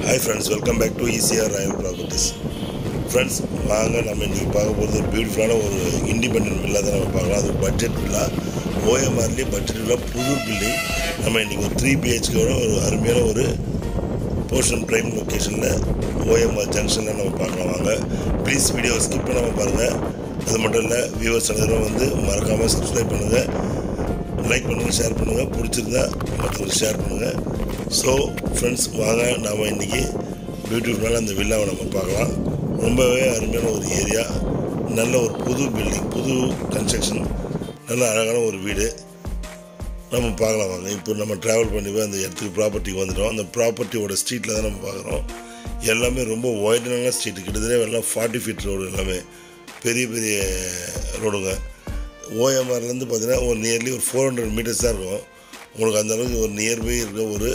hi friends welcome back to ECR royal properties friends வாங்க நம்ம இன்றைக்கி பார்க்க போகிறது ஒரு பியூட்டிஃபுல்லான ஒரு இண்டிபெண்டன்ட் வில்லா தான் நம்ம பார்க்கலாம் அது பட்ஜெட் வில்லா ஓஎம்ஆர்லேயே பட்ஜெட் வில்லா புது பில்டிங் நம்ம இன்றைக்கி ஒரு த்ரீ பிஹெச்கோட ஒரு அருமையான ஒரு போர்ஷன் ப்ரைம் லொக்கேஷனில் ஓஎம்ஆர் ஜங்ஷனில் நம்ம பார்க்கலாம் வாங்க ப்ளீஸ் வீடியோ ஸ்கிப் பண்ணாமல் பாருங்கள் அது மட்டும் இல்லை வியூவர்ஸ் அனைவரும் வந்து மறக்காமல் சப்ஸ்கிரைப் பண்ணுங்கள் லைக் பண்ணுங்கள் ஷேர் பண்ணுங்கள் பிடிச்சிருந்தா மற்றவங்களுக்கு ஷேர் பண்ணுங்கள் ஸோ ஃப்ரெண்ட்ஸ் வாங்க நாம் இன்றைக்கி பியூட்டிஃபுல்லான அந்த வில்லாவை நம்ம பார்க்கலாம் ரொம்பவே அருமையான ஒரு ஏரியா நல்ல ஒரு புது பில்டிங் புது கன்ஸ்ட்ரக்ஷன் நல்ல அழகான ஒரு வீடு நம்ம பார்க்கலாம் வாங்க இப்போ நம்ம ட்ராவல் பண்ணி போய் அந்த இடத்துக்கு ப்ராப்பர்ட்டிக்கு வந்துட்டோம் அந்த ப்ராப்பர்ட்டியோட ஸ்ட்ரீட்டில் தான் நம்ம பார்க்குறோம் எல்லாமே ரொம்ப ஒய்டனான ஸ்ட்ரீட் கிட்டத்தட்ட எல்லாம் ஃபார்ட்டி ஃபீட் ரோடு எல்லாமே பெரிய பெரிய ரோடுங்க ஓஎம்ஆர்லேருந்து பார்த்தீங்கன்னா ஒரு நியர்லி ஒரு ஃபோர் ஹண்ட்ரட் மீட்டர்ஸ் தான் இருக்கும் உங்களுக்கு அந்த அளவுக்கு ஒரு நியர்பை இருக்க ஒரு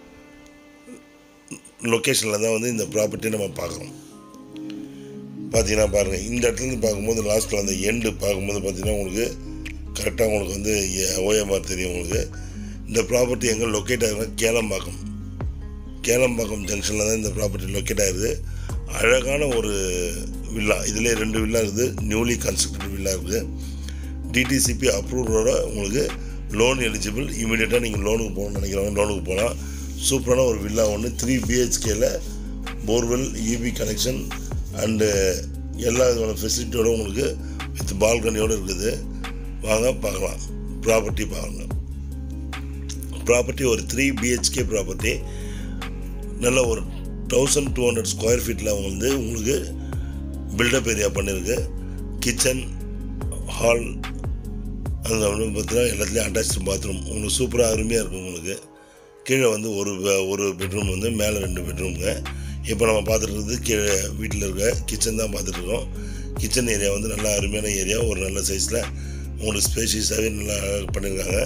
லொக்கேஷனில் தான் வந்து இந்த ப்ராப்பர்ட்டி நம்ம பார்க்குறோம் பார்த்தீங்கன்னா பாருங்கள் இந்த இடத்துலேருந்து பார்க்கும்போது லாஸ்ட்டில் அந்த எண்டு பார்க்கும்போது பார்த்தீங்கன்னா உங்களுக்கு கரெக்டாக உங்களுக்கு வந்து ஓஎம்ஆர் தெரியும் உங்களுக்கு இந்த ப்ராப்பர்ட்டி எங்கே லொக்கேட் ஆகுதுன்னா கேளம்பாக்கம் கேளம்பாக்கம் ஜங்ஷனில் தான் இந்த ப்ராப்பர்ட்டி லொக்கேட் ஆகுது அழகான ஒரு வில்லா இதிலே ரெண்டு வில்லா இருக்குது நியூலி கன்ஸ்ட்ரக்டட் வில்லா இருக்குது டிடிசிபி அப்ரூவோட உங்களுக்கு லோன் எலிஜிபிள் இமீடியட்டாக நீங்கள் லோனுக்கு போகணும்னு நினைக்கிறவங்க லோனுக்கு போகலாம் சூப்பரான ஒரு வில்லா ஒன்று த்ரீ பிஹெச்கேல போர்வெல் இபி கனெக்ஷன் அண்டு எல்லா விதமான ஃபெசிலிட்டியோட உங்களுக்கு வித் பால்கனியோடு இருக்குது வாங்க பார்க்கலாம் ப்ராப்பர்ட்டி பாருங்க ப்ராப்பர்ட்டி ஒரு த்ரீ பிஹெச்கே ப்ராப்பர்ட்டி நல்ல ஒரு தௌசண்ட் டூ ஹண்ட்ரட் ஸ்கொயர் ஃபீட்டில் வந்து உங்களுக்கு பில்டப் ஏரியா பண்ணியிருக்கு கிச்சன் ஹால் அங்கே வந்து பார்த்தீங்கன்னா எல்லாத்துலேயும் அட்டாச்சு பாத்ரூம் உங்களுக்கு சூப்பராக அருமையாக இருக்கும் உங்களுக்கு கீழே வந்து ஒரு ஒரு பெட்ரூம் வந்து மேலே ரெண்டு பெட்ரூமுங்க இப்போ நம்ம பார்த்துட்டு இருக்கிறது கீழே வீட்டில் இருக்க கிச்சன் தான் பார்த்துட்ருக்கோம் கிச்சன் ஏரியா வந்து நல்லா அருமையான ஏரியா ஒரு நல்ல சைஸில் உங்களுக்கு ஸ்பேஷியஸாகவே நல்லா பண்ணியிருக்காங்க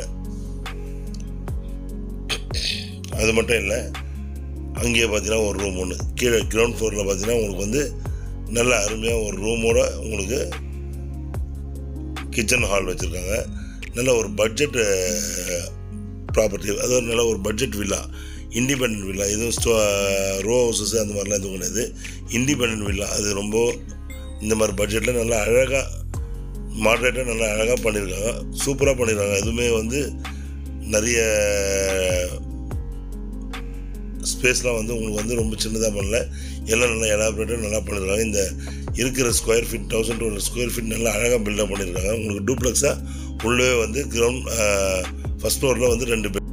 அது மட்டும் இல்லை அங்கேயே பார்த்தீங்கன்னா ஒரு ரூம் ஒன்று கீழே கிரவுண்ட் ஃப்ளோரில் பார்த்தீங்கன்னா உங்களுக்கு வந்து நல்ல அருமையாக ஒரு ரூமோட உங்களுக்கு கிச்சன் ஹால் வச்சுருக்காங்க நல்ல ஒரு பட்ஜெட் ப்ராப்பர்ட்டி அதாவது நல்ல ஒரு பட்ஜெட் வில்லா இண்டிபெண்ட் வில்லா எதுவும் ஸ்டோ ரோ ஹவுசஸ் அந்த மாதிரிலாம் எதுவும் கிடையாது இண்டிபெண்ட் வில்லா அது ரொம்ப இந்த மாதிரி பட்ஜெட்டில் நல்லா அழகாக மாடரேட்டாக நல்லா அழகாக பண்ணியிருக்காங்க சூப்பராக பண்ணியிருக்காங்க எதுவுமே வந்து நிறைய ஸ்பேஸ்லாம் வந்து உங்களுக்கு வந்து ரொம்ப சின்னதாக பண்ணல எல்லாம் நல்லா எலாபரேட்டாக நல்லா பண்ணியிருக்காங்க இந்த இருக்கிற square feet thousand two hundred square feet நல்லா அழகாக பில்டப் பண்ணியிருக்காங்க உங்களுக்கு டூப்ளெக்ஸாக உள்ளே வந்து கிரவுண்ட் ஃபஸ்ட் ஃப்ளோரில் வந்து ரெண்டு பெட்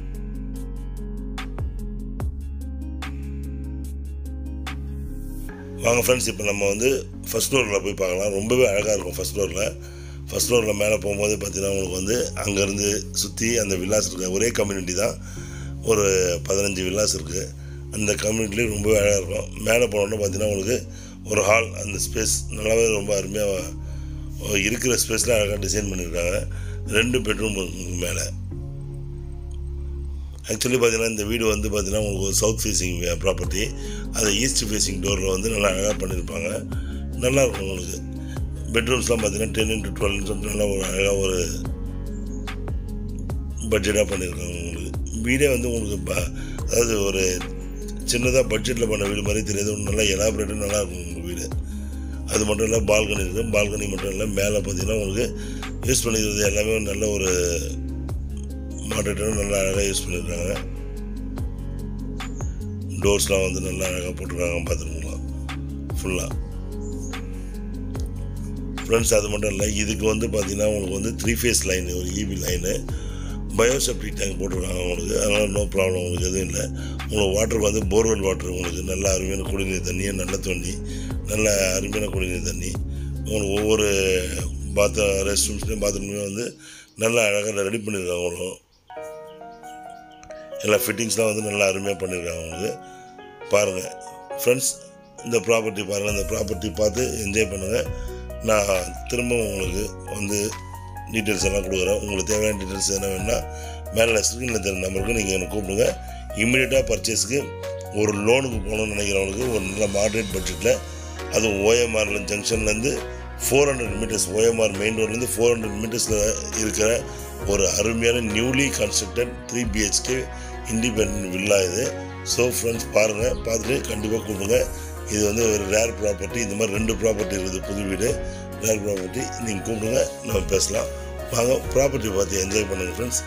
வாங்க ஃப்ரெண்ட்ஸ் இப்போ நம்ம வந்து ஃபஸ்ட் ஃப்ளோரில் போய் பார்க்கலாம் ரொம்பவே அழகாக இருக்கும் ஃபஸ்ட் ஃப்ளோரில் ஃபஸ்ட் ஃப்ளோரில் மேலே போகும்போது பார்த்தீங்கன்னா உங்களுக்கு வந்து அங்கேருந்து சுற்றி அந்த வில்லாஸ் இருக்குது ஒரே கம்யூனிட்டி தான் ஒரு பதினஞ்சு வில்லாஸ் இருக்குது அந்த கம்யூனிட்டிலேயும் ரொம்பவே அழகாக இருக்கும் மேலே போனோன்னா பார்த்தீங்கன்னா உங்களுக்கு ஒரு ஹால் அந்த ஸ்பேஸ் நல்லாவே ரொம்ப அருமையாக இருக்கிற ஸ்பேஸில் அழகாக டிசைன் பண்ணியிருக்காங்க ரெண்டு பெட்ரூம் மேலே ஆக்சுவலி பார்த்தீங்கன்னா இந்த வீடு வந்து பார்த்தீங்கன்னா உங்களுக்கு ஒரு சவுத் ஃபேஸிங் ப்ராப்பர்ட்டி அதை ஈஸ்ட் ஃபேஸிங் டோரில் வந்து நல்லா அழகாக பண்ணியிருப்பாங்க நல்லாயிருக்கும் உங்களுக்கு பெட்ரூம்ஸ்லாம் பார்த்தீங்கன்னா டென் இன்ட்டு டுவெல் சொல்லிட்டு நல்லா ஒரு அழகாக ஒரு பட்ஜெட்டாக பண்ணியிருக்காங்க உங்களுக்கு வீடே வந்து உங்களுக்கு ப அதாவது ஒரு சின்னதாக பட்ஜெட்டில் பண்ண வீடு மாதிரி தெரியாது நல்லா எலாபரேட்டாக நல்லா இருக்கும் உங்கள் வீடு அது மட்டும் இல்லை பால்கனி இருக்குது பால்கனி மட்டும் இல்லை மேலே பார்த்தீங்கன்னா உங்களுக்கு யூஸ் பண்ணிக்கிறது எல்லாமே நல்ல ஒரு மாடரேட்டாக நல்லா அழகாக யூஸ் பண்ணியிருக்காங்க டோர்ஸ்லாம் வந்து நல்லா அழகாக போட்டிருக்காங்க பார்த்துருக்கலாம் ஃபுல்லாக ஃப்ரெண்ட்ஸ் அது மட்டும் இல்லை இதுக்கு வந்து பார்த்தீங்கன்னா உங்களுக்கு வந்து த்ரீ ஃபேஸ் லைன் ஒரு இபி லைனு பயோசெப்டி டேங்க் போட்டிருக்காங்க உங்களுக்கு அதனால் நோ ப்ராப்ளம் உங்களுக்கு எதுவும் இல்லை உங்களுக்கு வாட்டர் வந்து போர்வெல் வாட்டர் உங்களுக்கு நல்ல அருமையான குடிநீர் தண்ணி நல்ல தண்ணி நல்ல அருமையான குடிநீர் தண்ணி உங்களுக்கு ஒவ்வொரு பாத்ரூம் ரெஸ்ட் ரூம்ஸ்லேயும் பாத்ரூம்லேயும் வந்து நல்லா அழகாக ரெடி பண்ணியிருக்காங்க உங்களுக்கு எல்லா ஃபிட்டிங்ஸ்லாம் வந்து நல்லா அருமையாக பண்ணியிருக்காங்க உங்களுக்கு பாருங்கள் ஃப்ரெண்ட்ஸ் இந்த ப்ராப்பர்ட்டி பாருங்கள் இந்த ப்ராப்பர்ட்டி பார்த்து என்ஜாய் பண்ணுங்கள் நான் திரும்பவும் உங்களுக்கு வந்து டீட்டெயில்ஸ் எல்லாம் கொடுக்குறேன் உங்களுக்கு தேவையான டீட்டெயில்ஸ் என்ன வேணுன்னா மேலே ஸ்க்ரீனில் தெரிஞ்ச நம்பருக்கு நீங்கள் எனக்கு கூப்பிடுங்க இம்மிடியட்டாக பர்ச்சேஸ்க்கு ஒரு லோனுக்கு போகணும்னு நினைக்கிறவங்களுக்கு ஒரு நல்ல மாடரேட் பட்ஜெட்டில் அதுவும் ஓஎம்ஆர்ல ஜங்ஷன்லேருந்து four hundred metres OMR main ரோட்லேருந்து ஃபோர் ஹண்ட்ரட் மீட்டர்ஸில் இருக்கிற ஒரு அருமையான newly constructed three BHK independent villa இது ஸோ ஃப்ரெண்ட்ஸ் பாருங்கள் பார்த்துட்டு கண்டிப்பாக கூப்பிடுங்க இது வந்து ஒரு ரேர் ப்ராப்பர்ட்டி இந்த மாதிரி ரெண்டு ப்ராப்பர்ட்டி இருக்குது புது வீடு ரேர் ப்ராப்பர்ட்டி நீங்கள் கூப்பிடுங்க நம்ம பேசலாம் வாங்க ப்ராப்பர்ட்டி பார்த்து என்ஜாய் பண்ணுங்கள் ஃப்ரெண்ட்ஸ்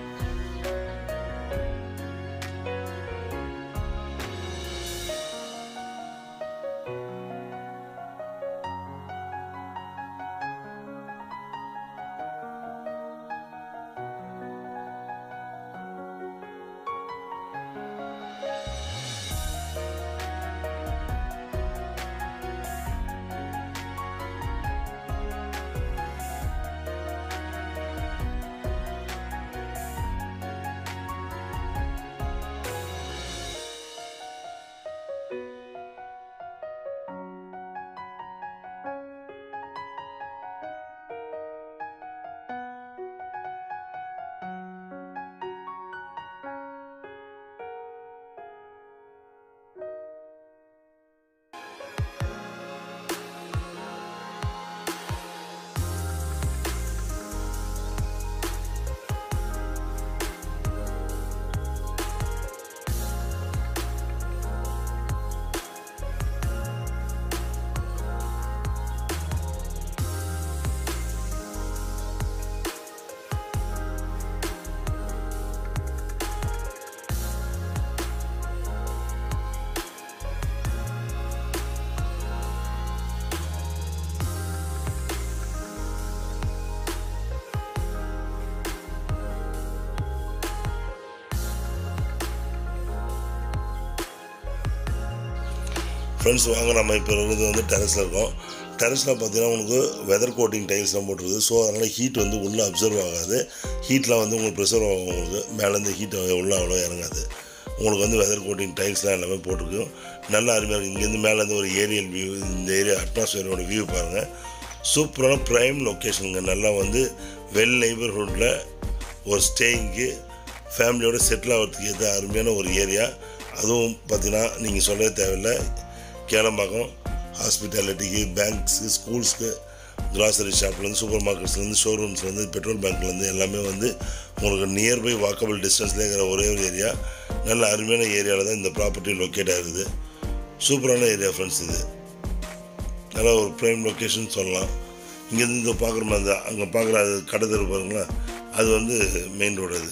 ஃப்ரெண்ட்ஸ் வாங்க நம்ம இப்போ இருக்கிறது வந்து டெரஸில் இருக்கோம் டெரஸில் பார்த்தீங்கன்னா உங்களுக்கு வெதர் கோட்டிங் டைல்ஸ்லாம் போட்டுருது ஸோ அதனால் ஹீட் வந்து உள்ளே அப்சர்வ் ஆகாது ஹீட்லாம் வந்து உங்களுக்கு ப்ரெஷர் ஆகும் உங்களுக்கு மேலேருந்து ஹீட் உள்ளே அவ்வளோ இறங்காது உங்களுக்கு வந்து வெதர் கோட்டிங் டைல்ஸ்லாம் எல்லாமே போட்டிருக்கும் நல்லா அருமையாக இருக்குது இங்கேருந்து மேலேருந்து ஒரு ஏரியல் வியூ இந்த ஏரியா அட்மாஸ்பியரோட வியூ பாருங்கள் சூப்பரான ப்ரைம் லொக்கேஷனுங்க நல்லா வந்து வெல் நெய்பர்ஹுட்டில் ஒரு ஸ்டேயிங்க்கு ஃபேமிலியோட செட்டில் ஆகிறதுக்கு ஏற்ற அருமையான ஒரு ஏரியா அதுவும் பார்த்தீங்கன்னா நீங்கள் சொல்லவே தேவையில்லை கேளம்பாக்கம் ஹாஸ்பிட்டாலிட்டிக்கு பேங்க்ஸுக்கு ஸ்கூல்ஸ்க்கு கிராசரி ஷாப்லேருந்து சூப்பர் மார்க்கெட்ஸ்லேருந்து ஷோரூம்ஸ்லேருந்து பெட்ரோல் பேங்க்லேருந்து எல்லாமே வந்து உங்களுக்கு நியர்பை வாக்கபிள் டிஸ்டன்ஸில் இருக்கிற ஒரே ஒரு ஏரியா நல்ல அருமையான ஏரியாவில் தான் இந்த ப்ராப்பர்ட்டி லொக்கேட் ஆகுது சூப்பரான ஏரியா ஃப்ரெண்ட்ஸ் இது நல்லா ஒரு ப்ரைம் லொக்கேஷன் சொல்லலாம் இங்கேருந்து இந்த பார்க்குற மாதிரி தான் அங்கே பார்க்குற அது கடை தெரு பாருங்களா அது வந்து மெயின் ரோடு அது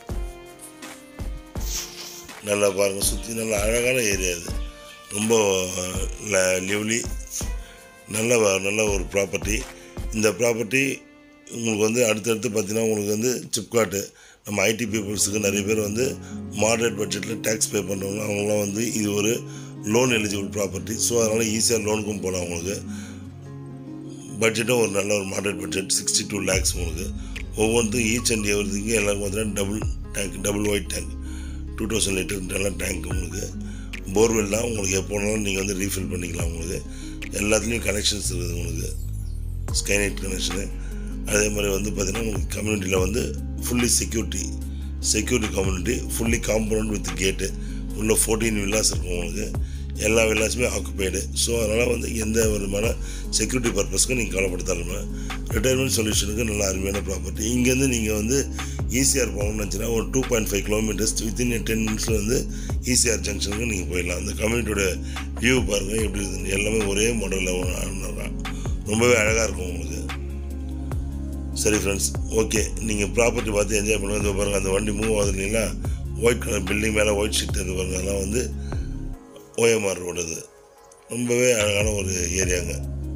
நல்லா பாருங்கள் சுற்றி நல்ல அழகான ஏரியா இது ரொம்ப லிவ்லி நல்ல வ- நல்ல ஒரு ப்ராப்பர்ட்டி இந்த ப்ராப்பர்ட்டி உங்களுக்கு வந்து அடுத்தடுத்து பார்த்தீங்கன்னா உங்களுக்கு வந்து சிப்காட்டு நம்ம ஐடி பீப்புள்ஸுக்கு நிறைய பேர் வந்து மாடரேட் பட்ஜெட்டில் டேக்ஸ் பே பண்ணுறவங்க அவங்களாம் வந்து இது ஒரு லோன் எலிஜிபிள் ப்ராப்பர்ட்டி ஸோ அதனால் ஈஸியாக லோனுக்கும் போகலாம் உங்களுக்கு பட்ஜெட்டும் ஒரு நல்ல ஒரு moderate budget sixty two lakhs உங்களுக்கு ஒவ்வொன்றுக்கும் ஈச் அண்ட் எவ்ரிதிங்கும் எல்லாருக்கும் பார்த்தீங்கன்னா double tank double white tank two thousand litre நல்ல டேங்க் உங்களுக்கு போர்வெல்லாம் உங்களுக்கு எப்போனாலும் நீங்கள் வந்து ரீஃபில் பண்ணிக்கலாம் உங்களுக்கு எல்லாத்துலேயும் கனெக்ஷன்ஸ் இருக்குது உங்களுக்கு ஸ்கைநெட் கனெக்ஷனு அதே மாதிரி வந்து பார்த்திங்கன்னா உங்களுக்கு கம்யூனிட்டியில் வந்து fully security security community fully compound with gate உள்ள ஃபோர்டீன் வில்லாஸ் இருக்கும் உங்களுக்கு எல்லா வில்லாஸுமே ஆக்குப்பைடு ஸோ அதனால் வந்து எந்த விதமான செக்யூரிட்டி பர்பஸ்க்கும் நீங்கள் கவலைப்படுத்தாலுமே ரிட்டையர்மெண்ட் சொல்யூஷனுக்கு நல்ல அருமையான ப்ராப்பர்ட்டி இங்கேருந்து நீங்கள் வந்து ஈசிஆர் போகணும்னு நினச்சின்னா ஒரு two point five kilometres within ten மினிட்ஸில் வந்து ஈசிஆர் ஜங்ஷனுக்கு நீங்கள் போயிடலாம் அந்த கம்யூனிட்டியோட வியூ பாருங்கள் எப்படி இருக்குதுன்னு எல்லாமே ஒரே மாடலில் ரொம்பவே அழகாக இருக்கும் உங்களுக்கு சரி ஃப்ரெண்ட்ஸ் ஓகே நீங்கள் ப்ராப்பர்ட்டி பார்த்து என்ஜாய் பண்ணுங்க இதோ பாருங்கள் அந்த வண்டி மூவ் ஆகுது இல்லைங்களா ஒயிட் கலர் பில்டிங் மேலே ஒயிட் ஷீட் இருக்கு பாருங்க அதெல்லாம் வந்து ஓஎம்ஆர் ரோடு இது ரொம்பவே அழகான ஒரு ஏரியாங்க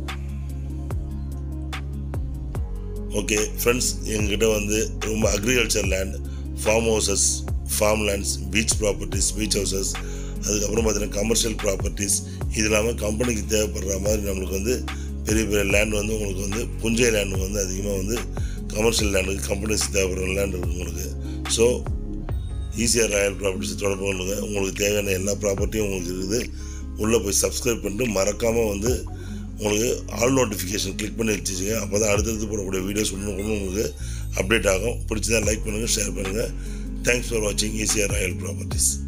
ஓகே ஃப்ரெண்ட்ஸ் எங்ககிட்ட வந்து ரொம்ப agriculture land farm houses farm lands beach properties beach houses அதுக்கப்புறம் பார்த்தீங்கன்னா கமர்ஷியல் ப்ராப்பர்ட்டிஸ் இது இல்லாமல் கம்பெனிக்கு தேவைப்படுற மாதிரி நம்மளுக்கு வந்து பெரிய பெரிய லேண்ட் வந்து உங்களுக்கு வந்து புஞ்சை லேண்டு வந்து அதிகமாக வந்து கமர்ஷியல் லேண்டுக்கு கம்பெனிஸ் தேவைப்படுற லேண்ட் இருக்குது உங்களுக்கு ஸோ ஈஸியாக ராயல் ப்ராப்பர்ட்டிஸ் தொடர்பு கொள்ளுங்க உங்களுக்கு தேவையான எல்லா ப்ராப்பர்ட்டியும் உங்களுக்கு இருக்குது உள்ளே போய் சப்ஸ்கிரைப் பண்ணிட்டு மறக்காமல் வந்து உங்களுக்கு ஆல் நோட்டிஃபிகேஷன் கிளிக் பண்ணி வச்சுச்சுங்க அப்போ தான் அடுத்தடுத்து போடக்கூடிய வீடியோஸ் ஒன்று ஒன்று உங்களுக்கு அப்டேட் ஆகும் பிடிச்சதா லைக் பண்ணுங்கள் ஷேர் பண்ணுங்கள் தேங்க்ஸ் ஃபார் வாட்சிங் ஈஸியாக ராயல் ப்ராப்பர்ட்டிஸ்